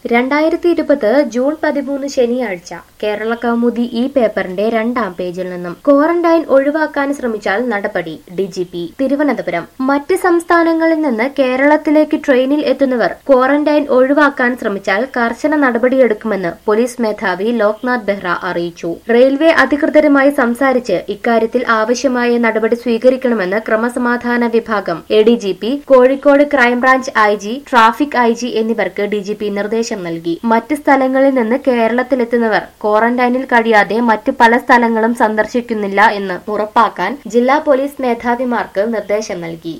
രണ്ടായിരത്തി ഇരുപത് ജൂൺ പതിമൂന്ന് ശനിയാഴ്ച കേരള കൗമുദി ഈ പേപ്പറിന്റെ രണ്ടാം പേജിൽ നിന്നും ക്വാറന്റൈൻ ഒഴിവാക്കാൻ ശ്രമിച്ചാൽ നടപടി ഡിജിപി തിരുവനന്തപുരം മറ്റ് സംസ്ഥാനങ്ങളിൽ നിന്ന് കേരളത്തിലേക്ക് ട്രെയിനിൽ എത്തുന്നവർ ക്വാറന്റൈൻ ഒഴിവാക്കാൻ ശ്രമിച്ചാൽ കർശന നടപടിയെടുക്കുമെന്ന് പോലീസ് മേധാവി ലോക്നാഥ് ബെഹ്റ അറിയിച്ചു റെയിൽവേ അധികൃതരുമായി സംസാരിച്ച് ഇക്കാര്യത്തിൽ ആവശ്യമായ നടപടി സ്വീകരിക്കണമെന്ന് ക്രമസമാധാന വിഭാഗം A D G P Kozhikode crime branch I G traffic I G എന്നിവർക്ക് ഡി ജി പി നിർദ്ദേശം നൽകി മറ്റ് സ്ഥലങ്ങളിൽ നിന്ന് കേരളത്തിലെത്തുന്നവർ ക്വാറന്റൈനിൽ കഴിയാതെ മറ്റു പല സ്ഥലങ്ങളും സന്ദർശിക്കുന്നില്ല എന്ന് ഉറപ്പാക്കാൻ ജില്ലാ പോലീസ് മേധാവിമാർക്ക് നിർദ്ദേശം നൽകി